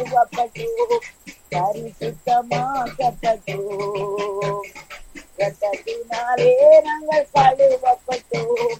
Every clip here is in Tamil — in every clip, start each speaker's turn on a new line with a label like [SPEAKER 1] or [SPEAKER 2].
[SPEAKER 1] கழுவப்பட்டோம் பரிசுத்தமாக்கப்பட்டோம் ரத்தத்தினாலே நாங்கள் கழுவப்பட்டோம்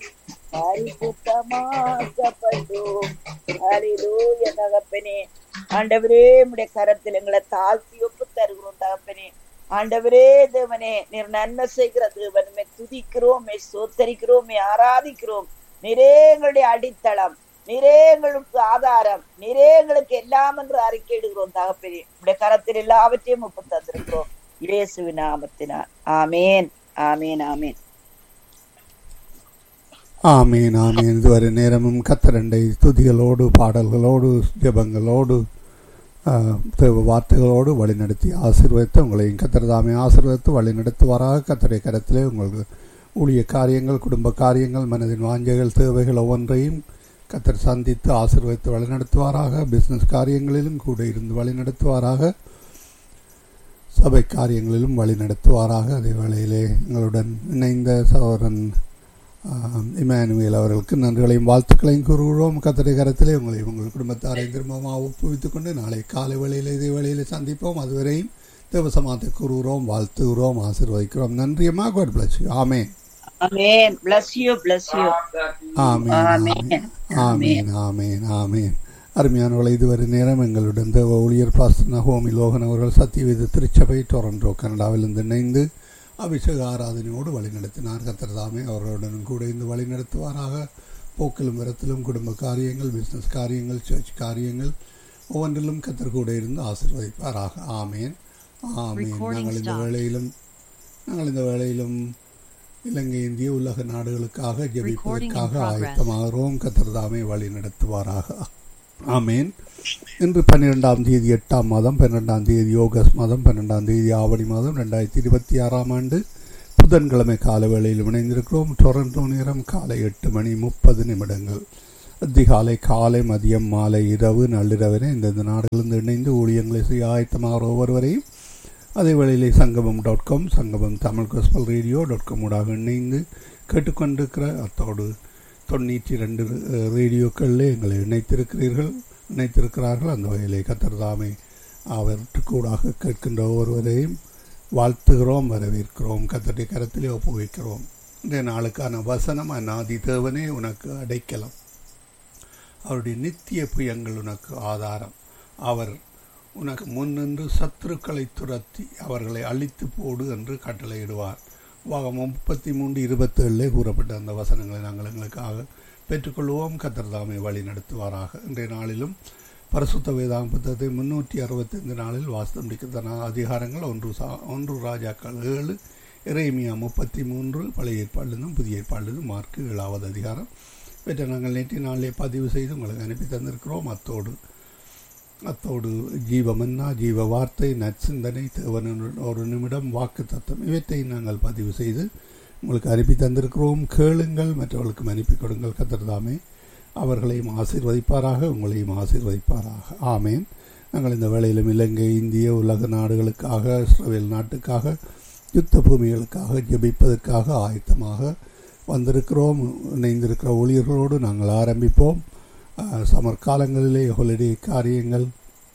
[SPEAKER 1] பரிசுத்தமாக்கப்பட்டோம் ஹalleluya தகப்பனே ஆண்டவரே உம்முடைய கரத்தில் எங்களை தாழ்த்தி ஒப்பு தருகிறோம் தகப்பனே ஆண்டவரே தேவனே நீர் நன்மை செய்கிற தேவன் உம்மை துதிக்கிறோம் உம்மை சோத்தரிக்கிறோம் உம்மை ஆராதிக்கிறோம் நீரே எங்களுடைய அடித்தளம் நீரே எங்களுக்கு ஆதாரம் நீரே எங்களுக்கு எல்லாம் என்று அறிக்கையிடுகிறோம் தகப்பனே உடைய கரத்தில் எல்லாவற்றையும் ஒப்பு தந்திருக்கிறோம் இயேசுவின் நாமத்தினால் ஆமேன் ஆமேன் ஆமேன்
[SPEAKER 2] ஆமீன் ஆமீன் இதுவரை நேரமும் கத்தரண்டை துதிகளோடு பாடல்களோடு ஜெபங்களோடு ஆ, தேவ வார்த்தைகளோடு வழிநடத்தி ஆசீர்வதித்து உங்களையும் கத்தர் தாமே ஆசீர்வதித்து வழிநடத்துவாராக கத்தருடைய கரத்திலே உங்களுக்கு ஊழிய காரியங்கள் குடும்ப காரியங்கள் மனதின் வாஞ்சைகள் தேவைகள் ஒவ்வொன்றையும் கத்தர் சந்தித்து ஆசீர்வதித்து வழிநடத்துவாராக பிஸ்னஸ் காரியங்களிலும் கூட இருந்து வழிநடத்துவாராக சபை காரியங்களிலும் வழிநடத்துவாராக அதே வேளையிலே எங்களுடன் இணைந்த சகோதரன் ஆம், இமானுவேல் அவர்களுக்கு நன்றிகளையும் வாழ்த்துக்களையும் கூறுகிறோம் கத்தரை கரத்திலே உங்களையும் உங்கள் குடும்பத்தாரை திரும்பமாக ஒப்புவித்துக் கொண்டு நாளை காலை வேளையில் இதே வேளையில் சந்திப்போம் அதுவரையும் தேவசமாத்தை கூறுகிறோம் வாழ்த்துகிறோம் ஆசீர்வதிக்கிறோம் நன்றியம்மா காட் பிளஸ் யூ ஆமே
[SPEAKER 1] ஆமேன் bless you bless you
[SPEAKER 2] ஆமீன்
[SPEAKER 1] ஆமென்.
[SPEAKER 2] ஆமீன் ஆமீன் ஆமீன் அருமையானவளை இதுவரை நேரம் எங்களுடன் தேவ ஊழியர் பாஸ்டர் நகோமி லோகன் அவர்கள் சத்தியவேத திருச்சபை டொரண்டோ கனடாவிலிருந்து இணைந்து அபிஷேக ஆராதனையோடு வழிநடத்தினார் கத்தர் தாமே அவர்களுடன் கூட இருந்து வழிநடத்துவாராக போக்கிலும் விரத்திலும் குடும்ப காரியங்கள் பிஸ்னஸ் காரியங்கள் சர்ச் காரியங்கள் ஒவ்வொன்றிலும் கத்தர் கூட இருந்து ஆசீர்வதிப்பாராக ஆமேன் ஆமேன்
[SPEAKER 3] Recording
[SPEAKER 2] நாங்கள் இந்த
[SPEAKER 3] stopped.
[SPEAKER 2] வேளையிலும் நாங்கள் இந்த வேளையிலும் இலங்கை இந்திய உலக நாடுகளுக்காக ஜெபிப்பதற்காக
[SPEAKER 3] progress.
[SPEAKER 2] ஆயத்தமாகிறோம் கத்தர் தாமே வழி நடத்துவாராக ஆமேன் இன்று பன்னிரெண்டாம் தேதி எட்டாம் மாதம் பன்னிரெண்டாம் தேதி ஆகஸ்ட் மாதம் பன்னெண்டாம் தேதி ஆவணி மாதம் ரெண்டாயிரத்தி இருபத்தி ஆறாம் ஆண்டு புதன்கிழமை கால வேளையில் இணைந்திருக்கிறோம் டொரண்டோ நேரம் காலை எட்டு மணி முப்பது நிமிடங்கள் அதிகாலை காலை மதியம் மாலை இரவு நள்ளிரவரை இந்தந்த நாடுகளிலிருந்து இணைந்து ஊழியங்களை செய்ய ஆயத்தமாகிற ஒவ்வொருவரையும் அதே வேளையிலே சங்கமம் dot com Sangamam Tamil gospel radio dot com ஊடாக இணைந்து கேட்டுக்கொண்டிருக்கிற அத்தோடு தொண்ணூற்றி ரெண்டு ரேடியோக்களில் எங்களை இணைத்திருக்கிறீர்கள் இணைத்திருக்கிறார்கள் அந்த வகையிலே கத்தர் தாமே அவற்றுக்கூடாக கேட்கின்ற ஒவ்வொருவரையும் வாழ்த்துகிறோம் வரவேற்கிறோம் கத்தருடைய கரத்திலே ஒப்புவிக்கிறோம் இன்றைய நாளுக்கான வசனம் அநாதி தேவனே உனக்கு அடைக்கலம் அவருடைய நித்திய புயங்கள் உனக்கு ஆதாரம் அவர் உனக்கு முன்னின்று சத்துருக்களை துரத்தி அவர்களை அழித்து போடு என்று கட்டளையிடுவார் வாகம் முப்பத்தி மூன்று இருபத்தேழிலே கூறப்பட்ட அந்த வசனங்களை நாங்கள் எங்களுக்காக பெற்றுக்கொள்வோம் கத்தர் தாமே வழி நடத்துவாராக இன்றைய நாளிலும் பரிசுத்த வேதாங்க புத்தகத்தை முன்னூற்றி அறுபத்தைந்து நாளில் வாசம் முடிக்கிறதான அதிகாரங்கள் ஒன்று சா ஒன்று ராஜாக்கள் ஏழு இறைமியா முப்பத்தி மூன்று பழைய ஏற்பாடுலேருந்தும் புதிய ஏற்பாடுலேருந்தும் மார்க்கு ஏழாவது அதிகாரம் இவற்றை நாங்கள் நேற்று நாளிலே பதிவு செய்து உங்களுக்கு அனுப்பி தந்திருக்கிறோம் அத்தோடு அத்தோடு ஜீவமன்னா ஜீவ வார்த்தை நற்சிந்தனை தேவன் ஒரு நிமிடம் வாக்கு தத்துவம் இவற்றை நாங்கள் பதிவு செய்து உங்களுக்கு அனுப்பி தந்திருக்கிறோம் கேளுங்கள் மற்றவர்களுக்கும் அனுப்பி கொடுங்கள் கத்திரதாமே அவர்களையும் ஆசீர்வதிப்பாராக உங்களையும் ஆசீர்வதிப்பாராக ஆமேன் நாங்கள் இந்த வேளையிலும் இலங்கை இந்திய உலக நாடுகளுக்காக இஸ்ரேல் நாட்டுக்காக யுத்த பூமிகளுக்காக ஜெபிப்பதற்காக ஆயத்தமாக வந்திருக்கிறோம் இணைந்திருக்கிற ஊழியர்களோடு நாங்கள் ஆரம்பிப்போம் அஹ், சம்மர் காலங்களிலே ஹாலிடே காரியங்கள்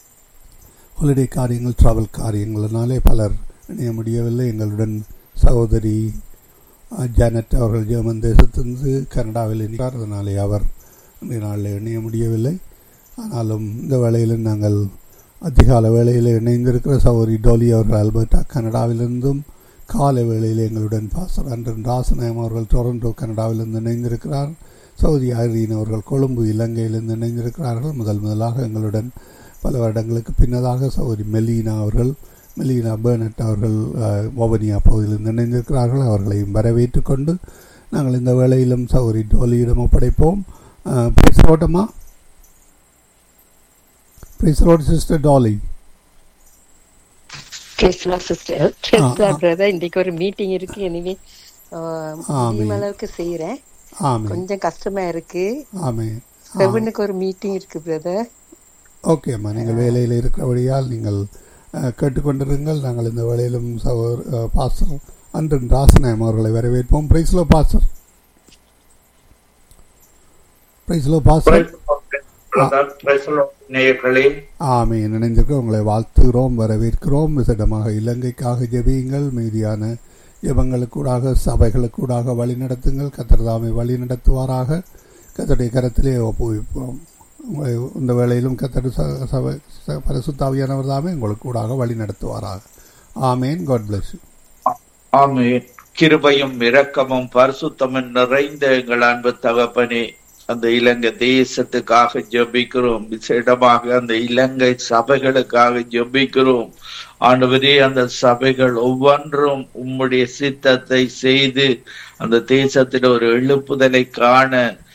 [SPEAKER 2] ஹாலிடே காரியங்கள் ட்ராவல் காரியங்களினாலே பலர் இணைய முடியவில்லை எங்களுடன் சகோதரி அஹ், ஜானட் அவர்கள் ஜெர்மன் தேசத்திலிருந்து கனடாவில் இருக்கிறார் அதனாலே அவர் இன்றைய நாளில் இணைய முடியவில்லை ஆனாலும் இந்த வேளையில் நாங்கள் அதிகால வேளையில் இணைந்திருக்கிற சகோதரி டோலி அவர்கள் அல்பர்டா கனடாவிலிருந்தும் காலை வேளையில் எங்களுடன் பாசர் அன்றன் ராசநாயம் அவர்கள் டொரண்டோ கனடாவிலிருந்து இணைந்திருக்கிறார் சவுதி ஐரீன் அவர்கள் கொழும்பு இலங்கையிலிருந்து இணைந்திருக்கிறார்கள் முதல் முதலாக எங்களுடன் பல வருடங்களுக்கு பின்னதாக சகோதரி மெலீனா அவர்கள் மெலீனா பேர்னட் அவர்கள் அஹ், வவுனியா பகுதியிலிருந்து இணைந்திருக்கிறார்கள் அவர்களையும் வரவேற்று கொண்டு நாங்கள் இந்த வேளையிலும் சகோதரி டோலியிடம் ஒப்படைப்போம் பேசோட்டமா பேசலோட் சிஸ்டர் டாலி
[SPEAKER 4] கிறிஸ்துவா சிஸ்டர் கிறிஸ்துவா
[SPEAKER 2] ஆ.
[SPEAKER 4] பிரதர் இன்னைக்கு ஒரு மீட்டிங் இருக்கு எனிவே
[SPEAKER 2] ஆமென்.
[SPEAKER 4] முடியும் அளவுக்கு செய்யறேன்
[SPEAKER 2] ஆமே
[SPEAKER 4] கொஞ்சம் கஷ்டமா இருக்கு
[SPEAKER 2] ஆமே
[SPEAKER 4] செவனுக்கு ஒரு மீட்டிங் இருக்கு பிரதர்
[SPEAKER 2] ஓகே அம்மா நீங்கள் வேலையில் இருக்கிறபடியால் நீங்கள் அஹ், கேட்டுக்கொண்டிருங்கள் நாங்கள் இந்த வேலையிலும் சகோதர் அஹ், பாஸ்டர் அன்றன் ராசநாயம் அவர்களை வரவேற்போம் praise Lord pastor praise Lord pastor
[SPEAKER 3] brother praise Lord நேயர்களே
[SPEAKER 2] ஆமீன் இணைந்திருக்க உங்களை வாழ்த்துகிறோம் வரவேற்கிறோம் விசடமாக இலங்கைக்காக ஜெபியுங்கள் மீதியான ஜெபங்களுக்கூடாக சபைகளுக்கூடாக வழி நடத்துங்கள் கத்தர்தாமை வழி நடத்துவாராக கத்தருடைய கரத்திலே ஒப்புவிப்போம் உங்களை இந்த வேளையிலும் கத்தர் ச- சபை ச- பரிசுத்தாவியானவர் தாமே உங்களுக்கு கூடாக வழி நடத்துவாராக ஆமேன் காட் பிளஸ்
[SPEAKER 3] ஆமென் கிருபையும் இரக்கமும் பரிசுத்தமும் நிறைந்த எங்கள் அன்பு தகப்பனே அந்த இலங்கை தேசத்துக்காக ஜெபிக்கிறோம் விசேடமாக அந்த இலங்கை சபைகளுக்காக ஜெபிக்கிறோம் ஆண்டவரே அந்த சபைகள் ஒவ்வொன்றும் உம்முடைய சித்தத்தை செய்து அந்த தேசத்தில் ஒரு எழுப்புதலை காண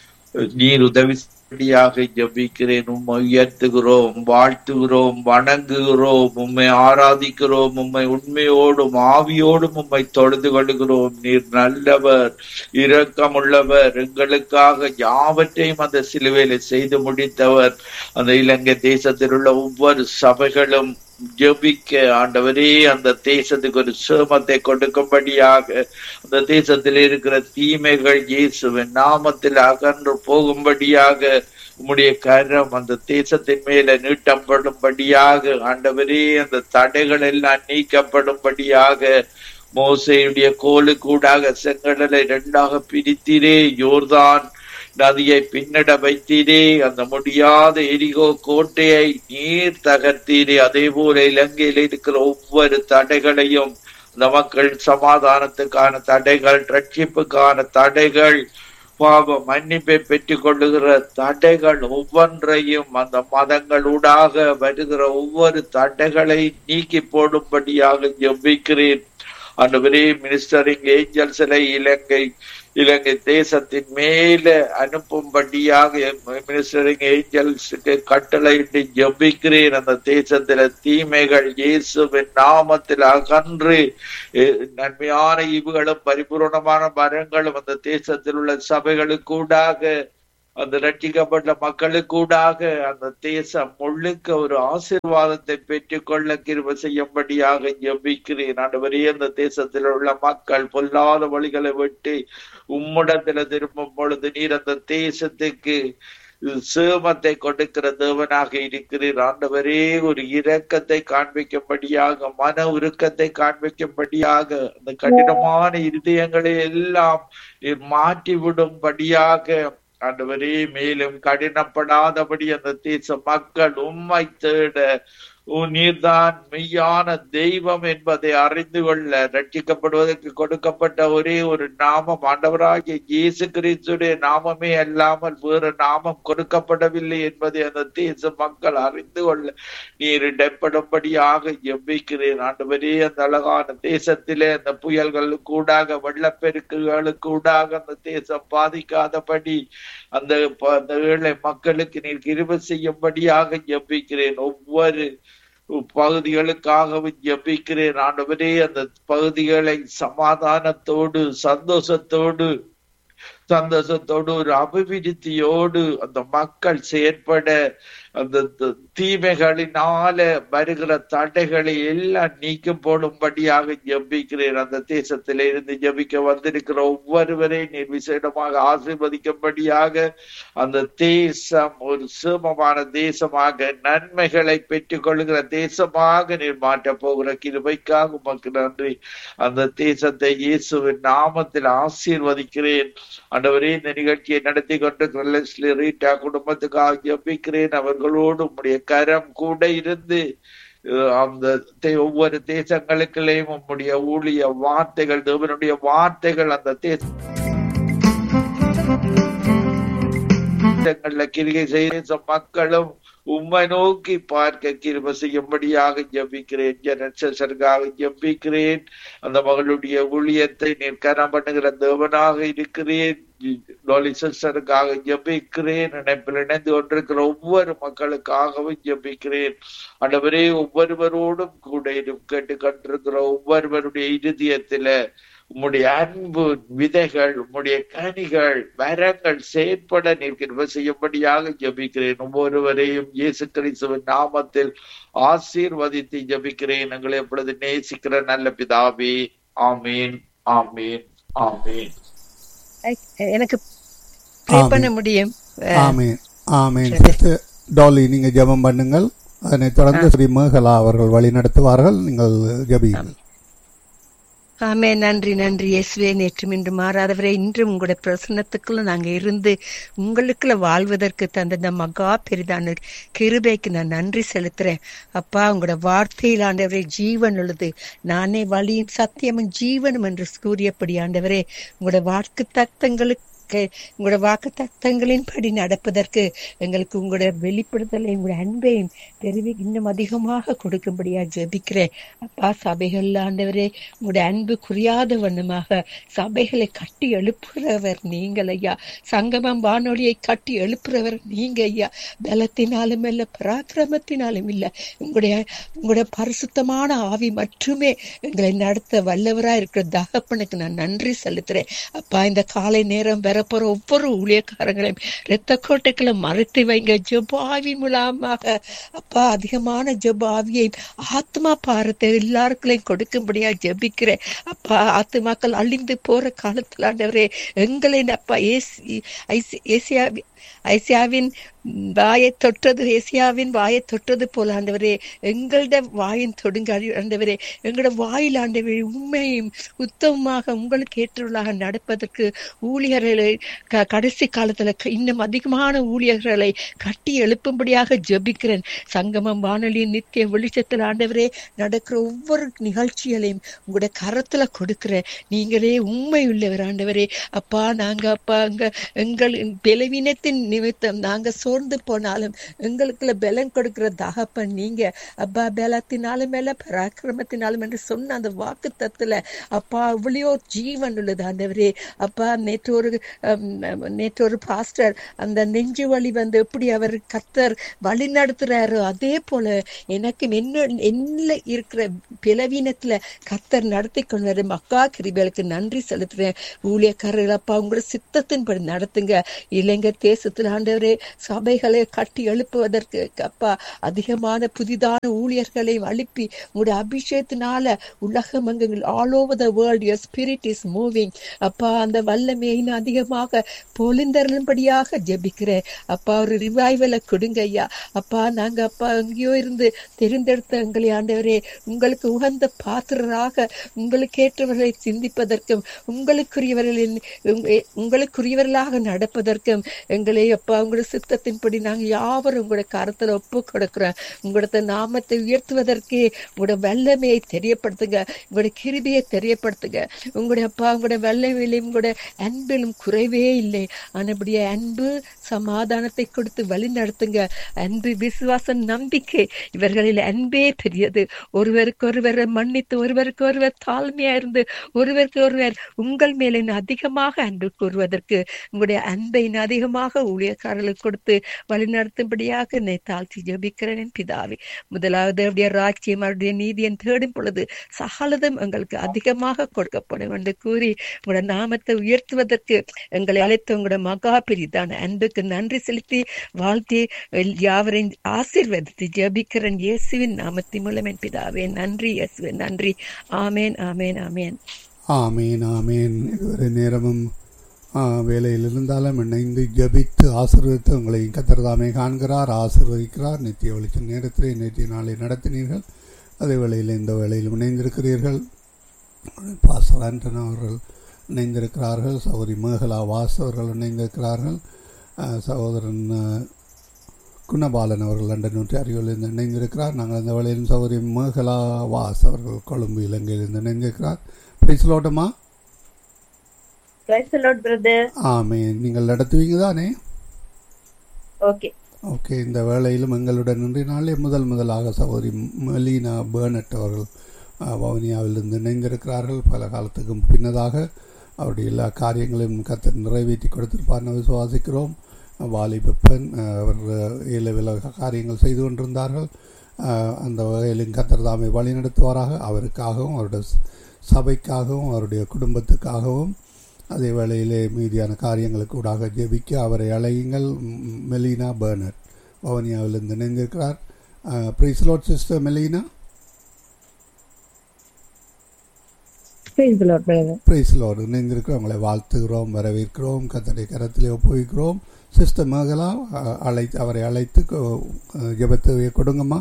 [SPEAKER 3] நீர் உதவி செய்யும்படியாக ஜெபிக்கிறேன் உம்மை உயர்த்துகிறோம் வாழ்த்துகிறோம் வணங்குகிறோம் உம்மை ஆராதிக்கிறோம் உம்மை உண்மையோடும் ஆவியோடும் உம்மை தொழுது கொள்கிறோம் நீர் நல்லவர் இரக்கமுள்ளவர் எங்களுக்காக யாவற்றையும் அந்த சிலுவையில செய்து முடித்தவர் அந்த இலங்கை தேசத்தில் உள்ள ஒவ்வொரு சபைகளும் ஜெபிக்க ஆண்டவரே அந்த தேசத்துக்கு ஒரு சேமத்தை கொடுக்கும்படியாக அந்த தேசத்தில் இருக்கிற தீமைகள் இயேசுவின் நாமத்தில் அகன்று போகும்படியாக உம்முடைய கரம் அந்த தேசத்தின் மேல நீட்டப்படும்படியாக ஆண்டவரே அந்த தடைகள் எல்லாம் நீக்கப்படும்படியாக மோசையுடைய கோலுக்கூடாக செங்கடலை இரண்டாக பிரித்தீரே யோர்தான் நதியை பின்னட வைத்தீரே அந்த முடியாத எரிகோ கோட்டையை நீர் தகர்த்தீரே அதே போல இலங்கையில் இருக்கிற ஒவ்வொரு தடைகளையும் அந்த மக்கள் சமாதானத்துக்கான தடைகள் ரட்சிப்புக்கான தடைகள் பாவ மன்னிப்பை பெற்றுக் கொள்ளுகிற தடைகள் ஒவ்வொன்றையும் அந்த மதங்களூடாக வருகிற ஒவ்வொரு தடைகளை நீக்கி போடும்படியாக ஜெபிக்கிறேன் ஆண்டவரே மினிஸ்டரிங் ஏஞ்சல்ஸ்களை இலங்கை இலங்கை தேசத்தின் மேல அனுப்பும்படியாக மினிஸ்டரிங் ஏஞ்சல்ஸுக்கு கட்டளையிட்டு ஜெபிக்கிறேன் அந்த தேசத்துல தீமைகள் இயேசுவின் நாமத்தில் அகன்று எ- நன்மையான ஈவுகளும் பரிபூரணமான மரங்களும் அந்த தேசத்தில் உள்ள சபைகளுக்கூடாக அந்த ரட்சிக்கப்பட்ட மக்களுக்கூடாக அந்த தேசம் முழுக்க ஒரு ஆசீர்வாதத்தை பெற்றுக்கொள்ள கிருப செய்யும்படியாக ஜெபிக்கிறேன் ஆண்டவரே அந்த தேசத்தில் உள்ள மக்கள் பொல்லாத வழிகளை விட்டு உம்மிடத்துல திரும்பும் பொழுது நீர் அந்த தேசத்துக்கு சேமத்தை கொடுக்கிற தேவனாக இருக்கிறீர் ஆண்டவரே ஒரு இரக்கத்தை காண்பிக்கும்படியாக மன உருக்கத்தை காண்பிக்கும்படியாக அந்த கடினமான இருதயங்களை எல்லாம் நீர் மாற்றி விடும்படியாக ஆண்டவரே மேலும் கடினப்படாதபடி அந்த தேச மக்கள் உம்மை தேட உன் நீர்தான் மெய்யான தெய்வம் என்பதை அறிந்து கொள்ள ரட்சிக்கப்படுவதற்கு கொடுக்கப்பட்ட ஒரே ஒரு நாமம் ஆண்டவராகிய இயேசு கிறிஸ்துடைய நாமமே அல்லாமல் வேறு நாமம் கொடுக்கப்படவில்லை என்பதை அந்த தேச மக்கள் அறிந்து கொள்ள நீர் இடப்படும்படியாக எவ்விக்கிறேன் ஆண்டவரே அந்த அழகான தேசத்திலே அந்த புயல்களுக்கு கூடாக வெள்ளப்பெருக்குகளுக்கு கூடாக அந்த தேசம் பாதிக்காதபடி அந்த ப- அந்த ஏழை மக்களுக்கு நீர் கிருபை செய்யும்படியாக ஜெபிக்கிறேன் ஒவ்வொரு பகுதிகளுக்காகவும் ஜெபிக்கிறேன் ஆண்டவரே அந்த பகுதிகளை சமாதானத்தோடு சந்தோஷத்தோடு சந்தோஷத்தோடு ஒரு அபிவிருத்தியோடு அந்த மக்கள் செயற்பட அந்த த- தீமைகளினால வருகிற தடைகளை எல்லாம் நீக்கி போடும்படியாக ஜெபிக்கிறேன் அந்த தேசத்திலே இருந்து ஜெபிக்க வந்திருக்கிற ஒவ்வொருவரையும் நீர் விசேடமாக ஆசீர்வதிக்கும்படியாக அந்த தேசம் ஒரு சேமமான தேசமாக நன்மைகளை பெற்றுக் கொள்கிற தேசமாக நீர் மாற்றப் போகிற கிருபைக்காக உமக்கு நன்றி அந்த தேசத்தை இயேசுவின் நாமத்தில் ஆசீர்வதிக்கிறேன் ஆண்டவரே இந்த நிகழ்ச்சியை நடத்தி கொண்டு லெஸ்லி ரீட்டா குடும்பத்துக்காக ஜெபிக்கிறேன் அவர்களோடு உம்முடைய கரம் கூட இருந்து அஹ், அந்த தே- ஒவ்வொரு தேசங்களுக்குள்ளேயும் உம்முடைய ஊழிய வார்த்தைகள் தேவனுடைய வார்த்தைகள் அந்த தேச தேசங்கள்ல கிரிகை செய்த மக்களும் உம்மை நோக்கி பார்க்க கிருப செய்யும்படியாக ஜெபிக்கிறேன் ஜனசர்காக ஜெபிக்கிறேன் அந்த மகளுடைய ஊழியத்தை நீர் கரம் பண்ணுகிற தேவனாக இருக்கிறேன் லோலி சிஸ்டருக்காக ஜெபிக்கிறேன் இணைப்பில் இணைந்து கொண்டிருக்கிற ஒவ்வொரு மக்களுக்காகவும் ஜெபிக்கிறேன் ஆண்டவரே ஒவ்வொருவரோடும் கூட இரு- கேட்டுக்கொண்டிருக்கிற ஒவ்வொருவருடைய இருதயத்தில உம்முடைய அன்பு விதைகள் உம்முடைய கனிகள் வரங்கள் செயற்பட நீர் கிருபை செய்யும்படியாக ஜெபிக்கிறேன் ஒவ்வொருவரையும் இயேசு கிறிஸ்துவின் நாமத்தில் ஆசீர்வதித்து ஜெபிக்கிறேன் எங்களை எப்பொழுது நேசிக்கிற நல்ல பிதாவே ஆமீன் ஆமீன் ஆமீன்
[SPEAKER 4] எனக்கு ப்ரே பண்ண முடியும்
[SPEAKER 2] ஆமேன் ஆமேன் சிஸ்டர் டாலி நீங்க ஜெபம் பண்ணுங்கள் அதனைத் தொடர்ந்து ஸ்ரீ மேகலா அவர்கள் வழி நடத்துவார்கள் நீங்கள் ஜெபியுங்கள்
[SPEAKER 4] ஆமே நன்றி நன்றி இயேசுவே நேற்றும் இன்று மாறாதவரே இன்றும் உங்களுடைய பிரசன்னத்துக்குள்ள நாங்க இருந்து உங்களுக்குள்ள வாழ்வதற்கு தந்த இந்த மகா பெரிதான கிருபைக்கு நான் நன்றி செலுத்துறேன் அப்பா உங்களோட வார்த்தையில் ஆண்டவரே ஜீவன் உள்ளது நானே வழியும் சத்தியமும் ஜீவனும் என்று கூறியபடி ஆண்டவரே உங்களோட வாக்கு தத்தங்களுக்கு உங்களோட வாக்கு தத்தங்களின்படி நடப்பதற்கு எங்களுக்கு உங்களோட வெளிப்படுத்தலை உங்களோட அன்பையும் தெரிவி இன்னும் அதிகமாக கொடுக்கும்படியா ஜெபிக்கிறேன் அப்பா சபைகள் ஆண்டவரே உங்களுடைய அன்பு குறியாத வண்ணமாக சபைகளை கட்டி எழுப்புறவர் நீங்கள் ஐயா சங்கமம் வானொலியை கட்டி எழுப்புறவர் நீங்க ஐயா பலத்தினாலும் இல்ல பராக்கிரமத்தினாலும் இல்ல உங்களுடைய உங்களுடைய பரிசுத்தமான ஆவி மட்டுமே எங்களை நடத்த வல்லவரா இருக்கிற தகப்பனுக்கு நான் நன்றி செலுத்துறேன் அப்பா இந்த காலை நேரம் வரப்போற ஒவ்வொரு ஊழியக்காரங்களையும் இரத்த கோட்டைகளை மறைத்து வைங்க ஜெபாவி மூலமாக அப்பா அதிகமான ஜெபாவியை ஆத்மா பாரத்தை எல்லாருக்குள்ளையும் கொடுக்கும்படியா ஜெபிக்கிறேன் அப்பா ஆத்மாக்கள் அழிந்து போற காலத்துல ஆண்டவரே எங்களை அப்பா ஏசி ஏசியா ஐசியாவின் வாயை தொட்டது ஏசியாவின் வாயை தொட்டது போல ஆண்டவரே எங்களோட வாயின் தொடுங்க ஆண்டவரே எங்களோட வாயில் ஆண்டவரே உண்மையும் உத்தமமாக உங்களுக்கு ஏற்றவர்களாக நடப்பதற்கு ஊழியர்களை கடைசி காலத்துல இன்னும் அதிகமான ஊழியர்களை கட்டி எழுப்பும்படியாக ஜபிக்கிறேன் சங்கமம் வானொலியின் நித்திய வெளிச்சத்தில் ஆண்டவரே நடக்கிற ஒவ்வொரு நிகழ்ச்சிகளையும் உங்களுடைய கரத்துல கொடுக்கிறேன் நீங்களே உண்மை உள்ளவர் ஆண்டவரே அப்பா நாங்க அப்பா அங்க எங்கள் பலவீனத்தின் நிமித்தம் நாங்க சோர்ந்து போனாலும் எங்களுக்குள்ள பலன் கொடுக்கிற தகப்பன் நீங்க அப்பா பலத்தினாலும் மேல பராக்கிரமத்தினாலும் என்று சொன்ன அந்த வாக்கு தத்துல அப்பா இவ்வளையோ ஜீவன் உள்ளது ஆண்டவரே அப்பா நேற்று ஒரு நேற்று ஒரு பாஸ்டர் அந்த நெஞ்சு வழி வந்து எப்படி அவர் கத்தர் வழி நடத்துறாரு அதே போல எனக்கு என்ன என்ன இருக்கிற பிளவீனத்துல கத்தர் நடத்தி கொண்டு வர மக்கா கிருபிகளுக்கு நன்றி செலுத்துறேன் ஊழியக்காரர்கள் அப்பா உங்களோட சித்தத்தின்படி நடத்துங்க இலங்கை தேசத்துல ஆண்டவரே சபைகளை கட்டி எழுப்புவதற்கு அப்பா அதிகமான புதிதான ஊழியர்களை அழுப்பி உங்களுடைய அபிஷேகத்தினால உலகம் எங்கள் all over the world your spirit is moving அப்பா அந்த வல்லமையை அதிகமாக பொழிந்தரும்படியாக ஜெபிக்கிறேன் அப்பா ஒரு ரிவைவலை கொடுங்க ஐயா அப்பா நாங்க அப்பா எங்கேயோ இருந்து தெரிந்தெடுத்த எங்களை ஆண்டவரே உங்களுக்கு உகந்த பாத்திரராக உங்களுக்கு ஏற்றவர்களை சிந்திப்பதற்கும் உங்களுக்குரியவர்களின் உங்களுக்குரியவர்களாக நடப்பதற்கும் எங்களை அப்பா உங்களோட சித்தத்தின்படி நாங்க யாவரும் உங்களோட கரத்துல ஒப்பு கொடுக்கிறோம் உங்களோட நாமத்தை உயர்த்துவதற்கு உங்களோட வல்லமையை தெரியப்படுத்துங்க உங்களோட கிருபியை தெரியப்படுத்துங்க உங்களுடைய அப்பா உங்களோட வல்லமையிலும் உங்களோட அன்பிலும் குறைவே இல்லை ஆனபடிய அன்பு சமாதானத்தை கொடுத்து வழி நடத்துங்க அன்பு விசுவாசம் நம்பிக்கை இவர்களில் அன்பே பெரியது ஒருவருக்கு ஒருவர் மன்னித்து ஒருவருக்கு ஒருவர் தாழ்மையா இருந்து ஒருவருக்கு ஒருவர் உங்கள் மேலே அதிகமாக அன்பு கூறுவதற்கு உங்களுடைய அன்பை அதிகமாக ஊழியக்காரர்களுக்கு கொடுத்து வழி நடத்தும்படியாக என்னை தாழ்த்தி ஜபிக்கிறேன் பிதாவே முதலாவது அவருடைய ராஜ்யம் அவருடைய நீதியன் தேடும் பொழுது சகலதும் எங்களுக்கு அதிகமாக கொடுக்கப்படும் என்று கூறி உங்களோட நாமத்தை உயர்த்துவதற்கு எங்களை அழைத்த உங்களோட மகா பெரிதான அன்புக்கு நன்றி செலுத்தி வாழ்த்தி யாவரையும் ஆசீர்வதித்து ஜபிக்கிறேன் இயேசுவின் நாமத்தின் மூலம் என் பிதாவே நன்றி இயேசுவே நன்றி ஆமேன் ஆமேன் ஆமேன்
[SPEAKER 2] ஆமேன் ஆமேன் இதுவரை நேரமும் வேலையில் இருந்தாலும் இணைந்து ஜபித்து ஆசீர்வதித்து உங்களை கத்திரதாமே காண்கிறார் ஆசீர்வதிக்கிறார் நித்திய வெளிச்ச நேரத்தில் நேற்றைய நாளை நடத்தினீர்கள் அதே வேளையில் இந்த வேளையில் இணைந்திருக்கிறீர்கள் பாசர் ஆண்டன் அவர்கள் இணைந்திருக்கிறார்கள் சௌரி மேகலா வாஸ் அவர்கள் இணைந்திருக்கிறார்கள் சகோதரன் குணபாலன் அவர்கள் லண்டன் நூற்றி அறிவிலிருந்து இணைந்திருக்கிறார் நாங்கள் இந்த வேளையில் சௌரி மேகலா வாஸ் அவர்கள் கொழும்பு இலங்கையிலிருந்து இணைந்திருக்கிறார் பேசலோட்டமா ஆமே நீங்கள் நடத்துவீங்க தானே
[SPEAKER 1] ஓகே
[SPEAKER 2] ஓகே இந்த வேளையிலும் எங்களுடன் இன்றைய நாளே முதல் முதலாக சகோதரி மெலீனா பேர்னட் அவர்கள் வவுனியாவிலிருந்து இணைந்திருக்கிறார்கள் பல காலத்துக்கும் பின்னதாக அவருடைய எல்லா காரியங்களையும் கத்த நிறைவேற்றி கொடுத்திருப்பார்னு விசுவாசிக்கிறோம் வாலிபப்பன் அவர் ஏழு காரியங்கள் செய்து கொண்டிருந்தார்கள் அந்த வகையிலும் கத்தர் தாமை வழிநடத்துவாராக அவருக்காகவும் அவருடைய சபைக்காகவும் அவருடைய குடும்பத்துக்காகவும் அதே வேளையிலே மீதியான காரியங்களுக்கு ஊடாக ஜெபிக்க அவரை அழையுங்கள் மெலினா பேர்னர் வவுனியாவிலிருந்து இணைந்திருக்கிறார் praise Lord sister Melina
[SPEAKER 5] praise Lord brother
[SPEAKER 2] பிரைஸ்லோடு இணைந்திருக்கிறோம் உங்களை வாழ்த்துகிறோம் வரவேற்கிறோம் கத்தனை கரத்திலே ஒப்புவிக்கிறோம் சிஸ்டர் மகளா அ- அழைத்து அவரை அழைத்து கொ- ஜெபத்தை கொடுங்கம்மா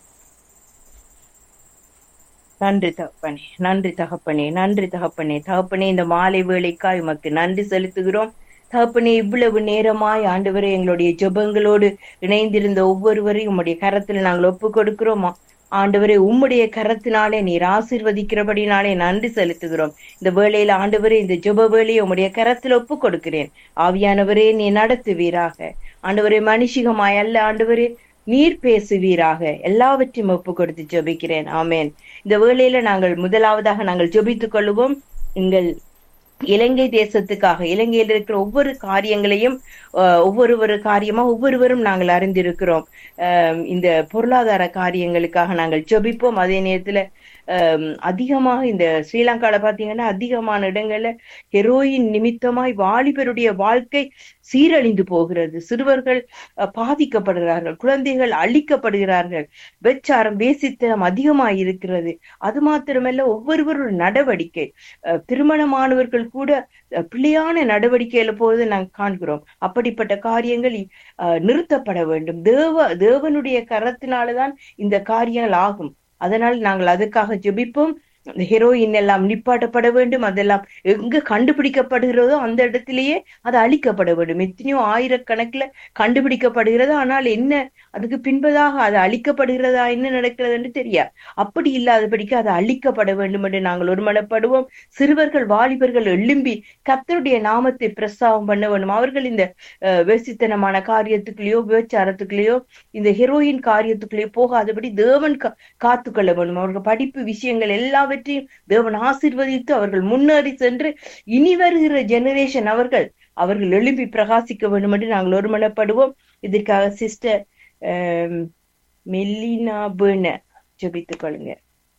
[SPEAKER 1] நன்றி தகப்பனே நன்றி தகப்பனே நன்றி தகப்பனே தகப்பனே இந்த மாலை வேளைக்காய் உமக்கு நன்றி செலுத்துகிறோம் தகப்பனே இவ்வளவு நேரமாய் ஆண்டவரே எங்களுடைய ஜெபங்களோடு இணைந்திருந்த ஒவ்வொருவரையும் உம்முடைய கரத்தில் நாங்கள் ஒப்பு கொடுக்கிறோம் ஆண்டவரே உம்முடைய கரத்தினாலே நீர் ஆசீர்வதிக்கிறபடினாலே நன்றி செலுத்துகிறோம் இந்த வேளையில ஆண்டவரே இந்த ஜெப வேளையை உம்முடைய கரத்தில் ஒப்பு கொடுக்கிறேன் ஆவியானவரே நீ நடத்துவீராக ஆண்டவரே மனுஷிகமாய் அல்ல ஆண்டவரே நீர் பேசுவீராக எல்லாவற்றையும் ஒப்பு கொடுத்து ஜெபிக்கிறேன் ஆமென் இந்த வேளையில நாங்கள் முதலாவதாக நாங்கள் ஜெபித்துக் கொள்வோம் எங்கள் இலங்கை தேசத்துக்காக இலங்கையில் இருக்கிற ஒவ்வொரு காரியங்களையும் அஹ், ஒவ்வொரு காரியமா ஒவ்வொருவரும் நாங்கள் அறிந்திருக்கிறோம் அஹ், இந்த பொருளாதார காரியங்களுக்காக நாங்கள் ஜெபிப்போம் அதே நேரத்துல அஹ், அதிகமாக இந்த ஸ்ரீலங்கால பாத்தீங்கன்னா அதிகமான இடங்கள்ல ஹெரோயின் நிமித்தமாய் வாலிபருடைய வாழ்க்கை சீரழிந்து போகிறது சிறுவர்கள் அஹ், பாதிக்கப்படுகிறார்கள் குழந்தைகள் அழிக்கப்படுகிறார்கள் வெச்சாரம் வேசித்தனம் அதிகமாய் இருக்கிறது அது மாத்திரமல்ல ஒவ்வொருவரோட நடவடிக்கை அஹ், திருமணமானவர்கள் கூட அஹ், பிழையான நடவடிக்கையில போது நாங்கள் காண்கிறோம் அப்படிப்பட்ட காரியங்கள் அஹ், நிறுத்தப்பட வேண்டும் தேவ தேவனுடைய கரத்தினாலதான் இந்த காரியங்கள் ஆகும் அதனால் நாங்கள் அதுக்காக ஜெபிப்போம் இந்த ஹெரோயின் எல்லாம் நிப்பாட்டப்பட வேண்டும் அதெல்லாம் எங்க கண்டுபிடிக்கப்படுகிறதோ அந்த இடத்திலேயே அது அழிக்கப்பட வேண்டும் எத்தனையோ ஆயிரக்கணக்குல கண்டுபிடிக்கப்படுகிறது ஆனால் என்ன அதுக்கு பின்பதாக அது அழிக்கப்படுகிறதா என்ன நடக்கிறது என்று தெரியாது அப்படி இல்லாதபடிக்கு அது அழிக்கப்பட வேண்டும் என்று நாங்கள் ஒருமனப்படுவோம் சிறுவர்கள் வாலிபர்கள் எழும்பி கர்த்தருடைய நாமத்தை பிரஸ்தாபம் பண்ண வேண்டும் அவர்கள் இந்த அஹ், வேசித்தனமான காரியத்துக்குள்ளேயோ விபச்சாரத்துக்குள்ளேயோ இந்த ஹெரோயின் காரியத்துக்குள்ளேயோ போகாதபடி தேவன் கா- காத்துக்கொள்ள வேண்டும் அவர்கள் படிப்பு விஷயங்கள் எல்லாவற்றையும் தேவன் ஆசீர்வதித்து அவர்கள் முன்னேறி சென்று இனி வருகிற ஜெனரேஷன் அவர்கள் அவர்கள் எழும்பி பிரகாசிக்க வேண்டும் என்று நாங்கள் ஒருமனப்படுவோம் இதற்காக சிஸ்டர் மெல்லினா பேர்ன ஜெபித்துக் கொள்ளுங்க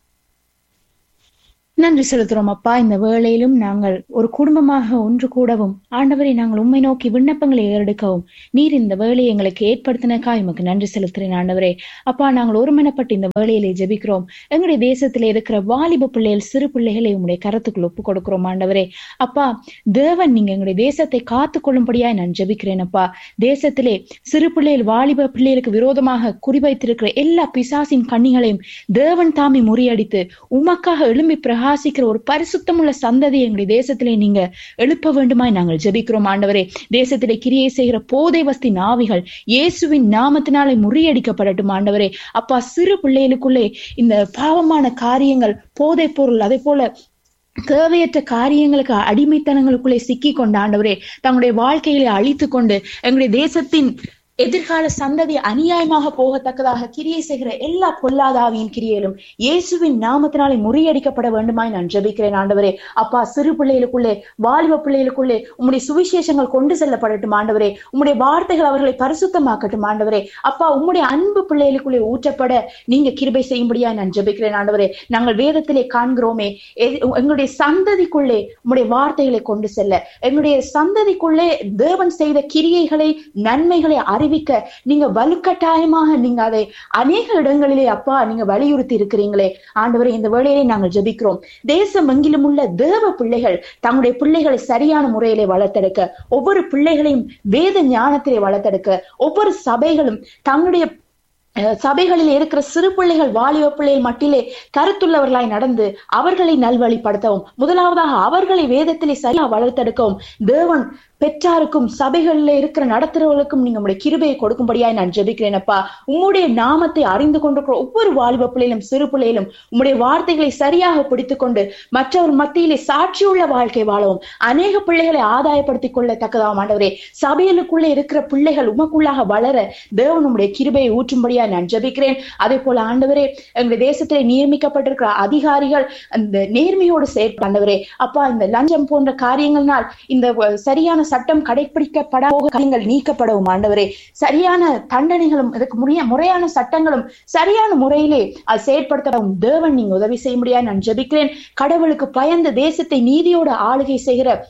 [SPEAKER 5] நன்றி செலுத்துறோம் அப்பா இந்த வேளையிலும் நாங்கள் ஒரு குடும்பமாக ஒன்று கூடவும் ஆண்டவரை நாங்கள் உண்மை நோக்கி விண்ணப்பங்களை ஏறெடுக்கவும் நீர் இந்த வேலையை எங்களுக்கு ஏற்படுத்தினக்கா எமக்கு நன்றி செலுத்துறேன் ஆண்டவரே அப்பா நாங்கள் ஒருமனப்பட்டு இந்த வேலையிலே ஜெபிக்கிறோம் எங்களுடைய தேசத்திலே இருக்கிற வாலிப பிள்ளைகள் சிறு பிள்ளைகளை உங்களுடைய கரத்துக்குள் ஒப்பு கொடுக்கிறோம் ஆண்டவரே அப்பா தேவன் நீங்க எங்களுடைய தேசத்தை காத்து கொள்ளும்படியாய் நான் ஜெபிக்கிறேன் அப்பா தேசத்திலே சிறு பிள்ளைகள் வாலிப பிள்ளைகளுக்கு விரோதமாக குறிவைத்திருக்கிற எல்லா பிசாசின் கண்ணிகளையும் தேவன் தாமே முறியடித்து உமக்காக எழும்பி பிரகாசிக்கிற ஒரு பரிசுத்தமுள்ள சந்ததி எங்களுடைய தேசத்திலே நீங்க எழுப்ப வேண்டுமாய் நாங்கள் ஜெபிக்கிறோம் ஆண்டவரே தேசத்திலே கிரியை செய்கிற போதை வஸ்தி நாவிகள் இயேசுவின் நாமத்தினாலே முறியடிக்கப்படட்டும் ஆண்டவரே அப்பா சிறு பிள்ளைகளுக்குள்ளே இந்த பாவமான காரியங்கள் போதைப் பொருள் அதே போல தேவையற்ற காரியங்களுக்கு அடிமைத்தனங்களுக்குள்ளே சிக்கி கொண்ட ஆண்டவரே தங்களுடைய வாழ்க்கைகளை அழித்து கொண்டு எங்களுடைய தேசத்தின் எதிர்கால சந்ததி அநியாயமாக போகத்தக்கதாக கிரியை செய்கிற எல்லா பொல்லாதாவியின் கிரியையிலும் இயேசுவின் நாமத்தினாலே முறியடிக்கப்பட வேண்டுமாய் நான் ஜெபிக்கிறேன் ஆண்டவரே அப்பா சிறு பிள்ளைகளுக்குள்ளே வாலிப பிள்ளைகளுக்குள்ளே உம்முடைய சுவிசேஷங்கள் கொண்டு செல்லப்படட்டும் ஆண்டவரே உம்முடைய வார்த்தைகள் அவர்களை பரிசுத்தமாக்கட்டும் ஆண்டவரே அப்பா உம்முடைய அன்பு பிள்ளைகளுக்குள்ளே ஊற்றப்பட நீங்க கிருபை செய்யும்படியாய் நான் ஜெபிக்கிறேன் ஆண்டவரே நாங்கள் வேதத்திலே காண்கிறோமே எ- எங்களுடைய சந்ததிக்குள்ளே உம்முடைய வார்த்தைகளை கொண்டு செல்ல எங்களுடைய சந்ததிக்குள்ளே தேவன் செய்த கிரியைகளை நன்மைகளை அறிவிக்க நீங்க வலுக்கட்டாயமாக நீங்க அதை அநேக இடங்களிலே அப்பா நீங்க வலியுறுத்தி இருக்கிறீங்களே ஆண்டவரே இந்த வேளையிலே நாங்கள் ஜெபிக்கிறோம் தேசம் எங்கிலும் உள்ள தேவ பிள்ளைகள் தங்களுடைய பிள்ளைகளை சரியான முறையிலே வளர்த்தெடுக்க ஒவ்வொரு பிள்ளைகளையும் வேத ஞானத்திலே வளர்த்தெடுக்க ஒவ்வொரு சபைகளும் தங்களுடைய அஹ், சபைகளில் இருக்கிற சிறு பிள்ளைகள் வாலிப பிள்ளைகள் மட்டிலே கருத்துள்ளவர்களாய் நடந்து அவர்களை நல்வழிப்படுத்தவும் முதலாவதாக அவர்களை வேதத்திலே சரியா வளர்த்தெடுக்கவும் தேவன் பெற்றாருக்கும் சபைகளில் இருக்கிற நடத்துறவர்களுக்கும் நீங்க உங்களுடைய கிருபையை கொடுக்கும்படியாய் நான் ஜெபிக்கிறேன் அப்பா உம்முடைய நாமத்தை அறிந்து கொண்டிருக்கிற ஒவ்வொரு வாலிப பிள்ளையிலும் சிறு பிள்ளையிலும் உம்முடைய வார்த்தைகளை சரியாக பிடித்துக் கொண்டு மற்றவர் மத்தியிலே சாட்சியுள்ள வாழ்க்கை வாழவும் அநேக பிள்ளைகளை ஆதாயப்படுத்திக் கொள்ளத்தக்கதாகும் ஆண்டவரே சபைகளுக்குள்ளே இருக்கிற பிள்ளைகள் உமக்குள்ளாக வளர தேவன் உம்முடைய கிருபையை ஊற்றும்படியா நான் ஜெபிக்கிறேன் அதே போல ஆண்டவரே எங்களுடைய தேசத்திலே நியமிக்கப்பட்டிருக்கிற அதிகாரிகள் அந்த நேர்மையோடு செயற்பட்டவரே அப்பா இந்த லஞ்சம் போன்ற காரியங்கள்னால் இந்த வ- சரியான சட்டம் கடைபிடிக்கப்பட போக காரியங்கள் நீக்கப்படவும் ஆண்டவரே சரியான தண்டனைகளும் இதுக்கு முறைய முறையான சட்டங்களும் சரியான முறையிலே அது செயற்படுத்தவும் தேவன் நீங்க உதவி செய்ய முடியாது நான் ஜெபிக்கிறேன் கடவுளுக்கு பயந்து தேசத்தை நீதியோடு ஆளுகை செய்கிற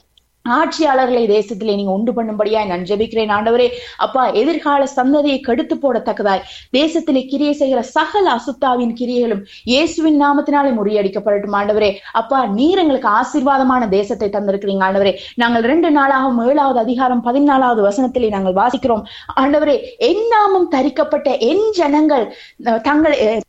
[SPEAKER 5] ஆட்சியாளர்களை தேசத்திலே நீங்க உண்டு பண்ணும்படியாய் நான் ஜெபிக்கிறேன் ஆண்டவரே அப்பா எதிர்கால சந்ததியை கெடுத்து போடத்தக்கதாய் தேசத்திலே கிரியை செய்கிற சகல அசுத்தாவின் கிரியைகளும் இயேசுவின் நாமத்தினாலே முறியடிக்கப்படட்டும் ஆண்டவரே அப்பா நீர் எங்களுக்கு ஆசீர்வாதமான தேசத்தை தந்திருக்கிறீங்க ஆண்டவரே நாங்கள் ரெண்டு நாளாகவும் ஏழாவது அதிகாரம் பதினாலாவது வசனத்திலே நாங்கள் வாசிக்கிறோம் ஆண்டவரே என் நாமம் தரிக்கப்பட்ட என் ஜனங்கள் அஹ், தங்கள் அஹ்,